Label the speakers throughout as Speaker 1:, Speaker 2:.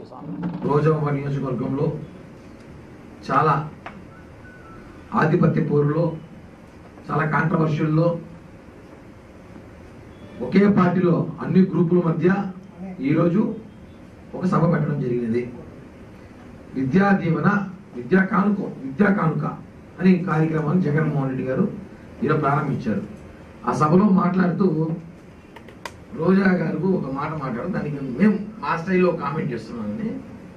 Speaker 1: స్వామి
Speaker 2: రోజావ నియోజకవర్గంలో చాలా ఆధిపత్య పోరులో చాలా కాంట్రవర్షియల్లో ఒకే పార్టీలో అన్ని గ్రూపుల మధ్య ఈరోజు ఒక సభ పెట్టడం జరిగినది విద్యా దీవెన విద్యా కానుక విద్యా కానుక అని కార్యక్రమాన్ని జగన్మోహన్ రెడ్డి గారు ఈరోజు ప్రారంభించారు ఆ సభలో మాట్లాడుతూ రోజా గారు ఒక మాట మాట్లాడారు దానికి మేము మా స్టైల్లో కామెంట్ చేస్తున్నామని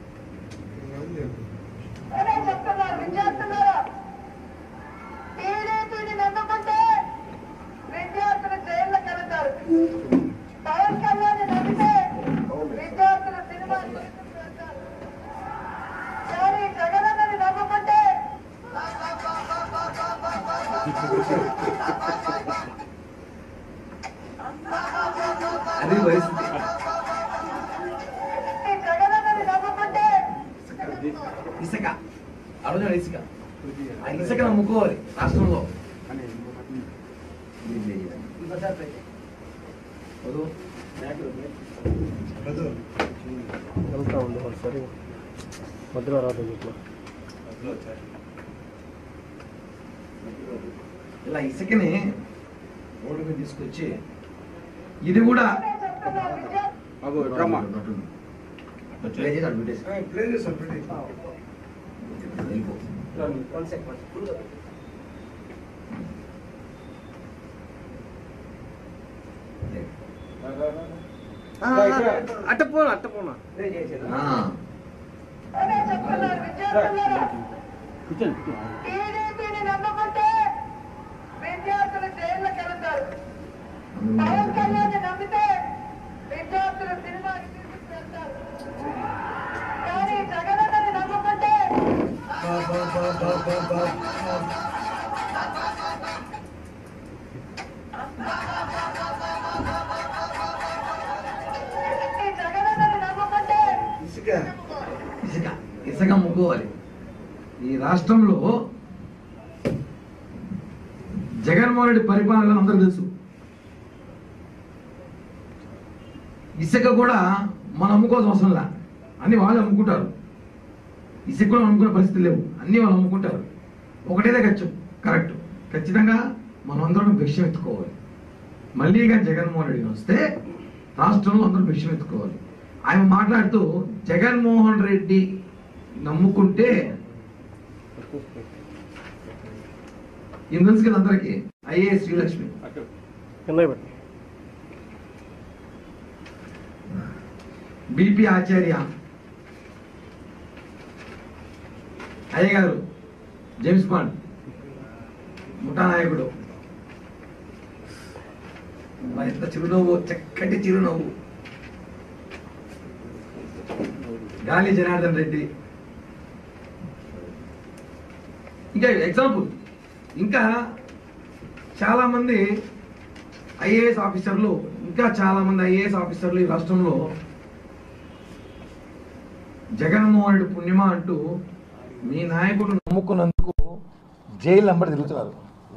Speaker 3: అదే చెప్తున్నారు విద్యార్థులారా టీడీపీని నమ్ముకుంటే విద్యార్థులు జైల్లోకి వెళ్తారు పవన్ కళ్యాణ్ నమ్మితే విద్యార్థులు సినిమా థియేటర్కి వెళ్తారు కానీ జగనన్నని నమ్ముకుంటే
Speaker 2: అది పరిస్థితి
Speaker 3: ఈ జగనన్నని నమ్ముకుంటే
Speaker 2: ఇసుక ఆ రోజు ఇసుక ఆ ఇసుక నమ్ముకోవాలి రాష్ట్రంలో వద్దు.
Speaker 1: వెళ్తా ఉంది వాళ్ళు సరే మధ్యలో రాదు ఇట్లా
Speaker 2: ఇలా ఇసుకని రోడ్డు మీద తీసుకొచ్చి ఇది కూడా
Speaker 3: అదే చెప్తున్నారు విద్యార్థులు
Speaker 2: ప్లే చేసి అటు పెట్టేసి. వెళ్ళిపో.
Speaker 1: అట్ట పోనా అట్ట పోనా
Speaker 2: ఆ,
Speaker 3: అదే చెప్తున్నారు విద్యార్థులారా టీడీపీని నమ్ముకుంటే విద్యార్థులు జైల్లోకి వెళ్తారు పవన్ కళ్యాణ్ నమ్మితే విద్యార్థులు సినిమా థియేటర్కి వెళ్తారు కానీ జగనన్నని నమ్ముకుంటే ఈ జగనన్నని నమ్ముకుంటే
Speaker 2: ఇసుక ఇసుక ఇసుక అమ్ముకోవాలి ఈ రాష్ట్రంలో జగన్మోహన్ రెడ్డి పరిపాలన అందరూ తెలుసు ఇసుక కూడా మనం అమ్ముకోవాల్సిన అవసరం లే అన్ని వాళ్ళు అమ్ముకుంటారు ఇసుక కూడా అమ్ముకునే పరిస్థితి లేవు అన్ని వాళ్ళు అమ్ముకుంటారు ఒకటేదే ఖర్చు కరెక్ట్ ఖచ్చితంగా మనం అందరం భిక్షం ఎత్తుకోవాలి మళ్ళీ కానీ జగన్మోహన్ రెడ్డి వస్తే రాష్ట్రంలో అందరూ భిక్షం ఎత్తుకోవాలి ఆయన మాట్లాడుతూ జగన్మోహన్ రెడ్డి నమ్ముకుంటే ఈయన తెలుసు కదా అందరికీ ఐఏఎస్ శ్రీలక్ష్మి
Speaker 1: కింద పెట్టి
Speaker 2: బిపి ఆచార్య అయ్య గారు జేమ్స్ బాండ్ ముఠా నాయకుడు మరి ఎంత చిరునవ్వు చక్కటి చిరునవ్వు గాలి జనార్దన్ రెడ్డి ఇంకా ఎగ్జాంపుల్ ఇంకా చాలా మంది ఐఏఎస్ ఆఫీసర్లు ఇంకా చాలా మంది ఐఏఎస్ ఆఫీసర్లు ఈ రాష్ట్రంలో జగన్మోహన్ రెడ్డి పుణ్యమా అంటూ మీ నాయకుడు నమ్ముకున్నందుకు జైలు నంబర్ తిరుగుతున్నారు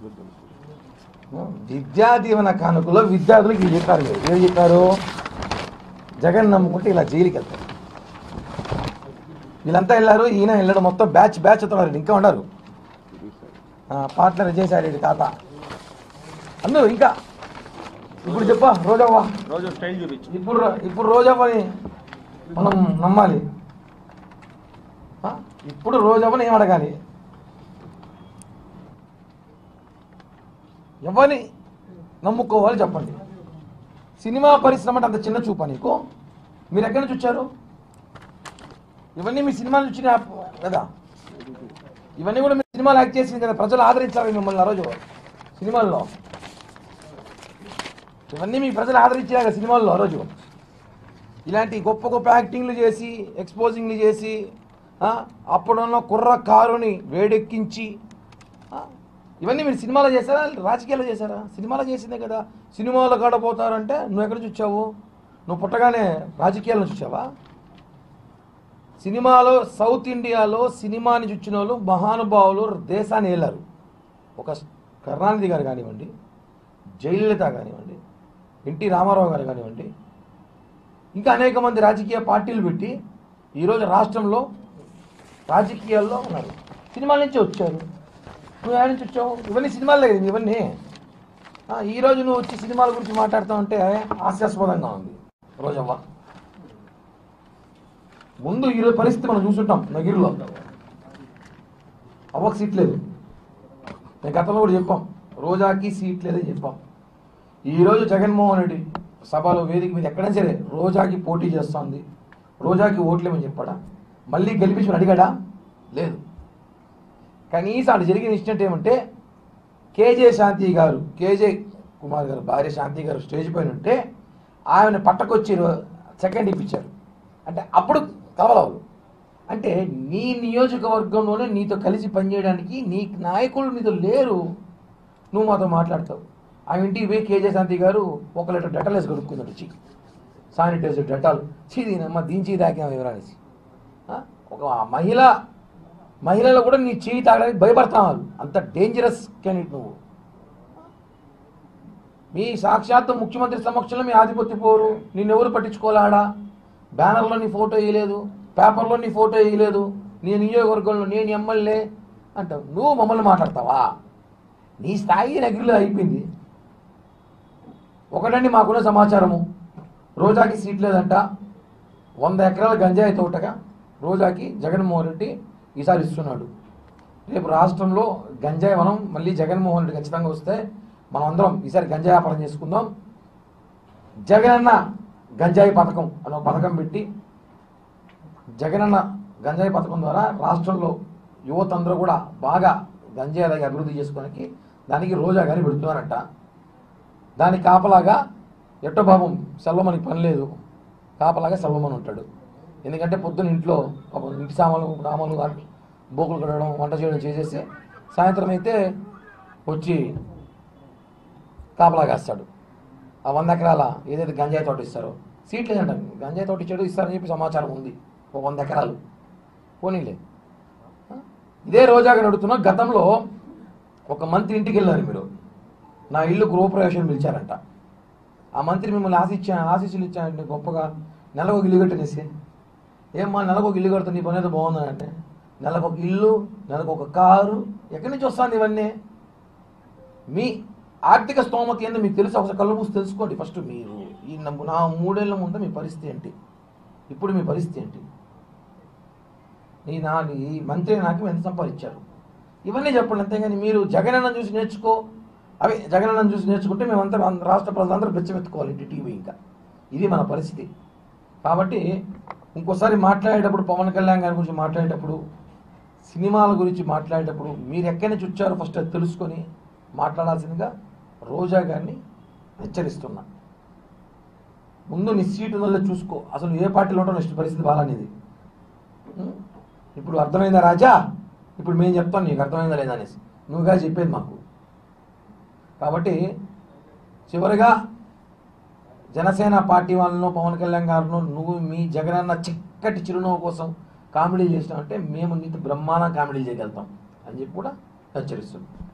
Speaker 2: విద్యా దీవెన కానుకలో విద్యార్థులకు ఇది చెప్పారు వీళ్ళు. ఏం చెప్పారు జగన్ నమ్ముకుంటే ఇలా జైలుకి వెళ్తారు వీళ్ళంతా వెళ్ళారు ఈయన వెళ్ళాడు మొత్తం బ్యాచ్ బ్యాచ్ ఉన్నారు ఇంకా ఉన్నారు పార్ట్నర్ విజయసాయి రెడ్డి తాత అందరూ ఇంకా ఇప్పుడు చెప్పా రోజవ్వ
Speaker 1: రోజు స్టైల్ చూపించు
Speaker 2: ఇప్పుడు ర- ఇప్పుడు రోజవ్వని మనం నమ్మాలి ఆ? ఇప్పుడు రోజవ్వని ఏం అడగాలి ఎవరిని నమ్ముకోవాలి చెప్పండి సినిమా పరిశ్రమ అంటే అంత చిన్న చూపా నీకు మీరు ఎక్కడి నుంచి వచ్చారు ఇవన్నీ మీ సినిమాలు వచ్చిన కదా ఇవన్నీ కూడా మీ సినిమాలు యాక్ట్ చేసింది కదా ప్రజలు ఆదరించాలి మిమ్మల్ని ఆ రోజు సినిమాల్లో ఇవన్నీ మీ ప్రజలు ఆదరించారు కదా సినిమాల్లో ఆ రోజు ఇలాంటి గొప్ప గొప్ప యాక్టింగ్లు చేసి ఎక్స్పోజింగ్లు చేసి ఆ, అప్పుడున్న కుర్ర కారుని వేడెక్కించి ఆ, ఇవన్నీ మీరు సినిమాలో చేశారా రాజకీయాల్లో చేశారా సినిమాలో చేసిందే కదా సినిమాలో కాడపోతారంటే నువ్వు ఎక్కడ చూచావు నువ్వు పుట్టగానే రాజకీయాలను చూసావా సినిమాలో సౌత్ ఇండియాలో సినిమాని చుచ్చిన వాళ్ళు మహానుభావులు దేశాన్ని ఏలారు ఒక కరుణానిధి గారు కానివ్వండి జయలలిత కానివ్వండి ఎన్టీ రామారావు గారు కానివ్వండి ఇంకా అనేక మంది రాజకీయ పార్టీలు పెట్టి
Speaker 4: ఈరోజు రాష్ట్రంలో రాజకీయాల్లో ఉన్నారు సినిమాల నుంచి వచ్చారు నువ్వు ఎక్కడి నుంచి వచ్చావు ఇవన్నీ సినిమాలే కదా ఇవన్నీ ఆ, ఈరోజు నువ్వు వచ్చి సినిమాల గురించి మాట్లాడుతూ ఉంటే హాస్యాస్పదంగా ఉంది రోజవ్వ ముందు ఈరోజు పరిస్థితి మనం చూసుంటాం నగిరిలో అవ్వకు సీట్ లేదు నేను గతంలో కూడా చెప్పాం రోజాకి సీట్ లేదని చెప్పాం ఈరోజు జగన్మోహన్ రెడ్డి సభలో వేదిక మీద ఎక్కడైనా సరే రోజాకి పోటీ చేస్తోంది రోజాకి ఓట్లేమని చెప్పాడా మళ్ళీ గెలిపించమని అడిగాడా లేదు కనీసం అటు జరిగిన ఇన్సిడెంట్ ఏమంటే కేజే శాంతి గారు కేజే కుమార్ గారు భార్య శాంతి గారు స్టేజ్ పైన ఉంటే ఆమెను పట్టకొచ్చి సెకండ్ ఇప్పించారు అంటే అప్పుడు కవలవలు అంటే నీ నియోజకవర్గంలోనే నీతో కలిసి పనిచేయడానికి నీ నాయకులు నీతో లేరు నువ్వు మాతో మాట్లాడతావు ఆ ఇంటికి పోయి కేజే శాంతి గారు ఒక లీటర్ డెటాల్ వేసి కడుక్కున్నాడు వచ్చి శానిటైజర్ డెటాల్ చీ దీనమ్మ దించి దాకా వివరాలేసి ఆ? ఒక మహిళ మహిళలు కూడా నీ చేయి తాగడానికి భయపడతావు అంత డేంజరస్ క్యాండిడేట్ నువ్వు మీ సాక్షాత్తు ముఖ్యమంత్రి సమక్షంలో మీ ఆధిపత్య పోరు నిన్నెవరు పట్టించుకోలేడా బ్యానర్లో నీ ఫోటో వేయలేదు పేపర్లో నీ ఫోటో వేయలేదు నీ నియోజకవర్గంలో నేను ఎమ్మెల్యే అంటావు నువ్వు మమ్మల్ని మాట్లాడతావా నీ స్థాయి నగిరిలో అయిపోయింది ఒకటండి మాకున్న సమాచారము రోజాకి సీట్ లేదంట వంద ఎకరాల గంజాయి తోటగా రోజాకి జగన్మోహన్ రెడ్డి ఈసారి ఇస్తున్నాడు రేపు రాష్ట్రంలో గంజాయి వనం మళ్ళీ జగన్మోహన్ రెడ్డి ఖచ్చితంగా వస్తే మనం అందరం ఈసారి గంజాయి వ్యాపారం చేసుకుందాం జగనన్న గంజాయి పథకం అనే ఒక పథకం పెట్టి జగనన్న గంజాయి పథకం ద్వారా రాష్ట్రంలో యువత అందరూ కూడా బాగా గంజాయి అలాగే అభివృద్ధి చేసుకోవడానికి దానికి రోజా గాని పెడుతున్నారంట దానికి కాపలాగా ఎట్టో పాపం సెల్వమనికి పని లేదు కాపలాగా సెల్వమని ఉంటాడు ఎందుకంటే పొద్దున్న ఇంట్లో పాపం ఇంటి సామాన్లు రామాలు బోకులు కడగడం వంట చేయడం చేసేసి సాయంత్రం అయితే వచ్చి కాపలా కాస్తాడు ఆ వంద ఎకరాల ఏదైతే గంజాయి తోట ఇస్తారో సీట్ లేదంట గంజాయి తోట ఇచ్చాడు ఇస్తారని చెప్పి సమాచారం ఉంది ఒక వంద ఎకరాలు పోనీలే ఆ? ఇదే రోజాగా నడుతున్నా గతంలో ఒక మంత్రి ఇంటికి వెళ్ళారు మీరు నా ఇల్లు గృహప్రవేశం పిలిచారంట ఆ మంత్రి మిమ్మల్ని ఆశించా ఆశీస్సులు ఇచ్చానంటే గొప్పగా నెలకు ఒక ఇల్లు కట్టనేసి ఏమ్మా నెలకు ఒక ఇల్లు కడుతా నీ పని అయితే బాగుందంటే నెలకు ఒక ఇల్లు నెలకు ఒక కారు ఎక్కడి నుంచి వస్తుంది ఇవన్నీ మీ ఆర్థిక స్తోమత ఏందో మీకు తెలుసు ఒకసారి కళ్ళు మూసి తెలుసుకోండి ఫస్ట్ మీరు ఈ నమ్ము- నా మూడేళ్ల ముందు మీ పరిస్థితి ఏంటి ఇప్పుడు మీ పరిస్థితి ఏంటి నీ నా ఈ మంత్రి నాకు ఎంత సంపాదించారు ఇవన్నీ చెప్పండి అంతేగాని మీరు జగనన్న చూసి నేర్చుకో అవి జగనన్న చూసి నేర్చుకుంటే మేమంతా మన రాష్ట్ర ప్రజలందరూ బెచ్చమెత్తుకోవాలి ఇంటికి పోయి ఇంకా ఇది మన పరిస్థితి కాబట్టి ఇంకోసారి మాట్లాడేటప్పుడు పవన్ కళ్యాణ్ గారి గురించి మాట్లాడేటప్పుడు సినిమాల గురించి మాట్లాడేటప్పుడు మీరు ఎక్కడి నుంచి వచ్చారో ఫస్ట్ అది తెలుసుకొని మాట్లాడాల్సిందిగా రోజా గారిని హెచ్చరిస్తున్నా ముందు నీ సీటు వల్ల చూసుకో అసలు ఏ పార్టీలో ఉంటావు నెక్స్ట్ పరిస్థితి బాగానేది ఇప్పుడు అర్థమైందా రాజా ఇప్పుడు మేము చెప్తాం నీకు అర్థమైందా లేదా అనేసి నువ్వుగా చెప్పేది మాకు కాబట్టి చివరిగా జనసేన పార్టీ వాళ్ళను పవన్ కళ్యాణ్ గారును నువ్వు మీ జగనన్న చిక్కటి చిరునవ్వు కోసం కామెడీ చేసినావు అంటే మేము నీతో బ్రహ్మాండం కామెడీ చేయగలుగుతాం అని చెప్పి కూడా హెచ్చరిస్తున్నాం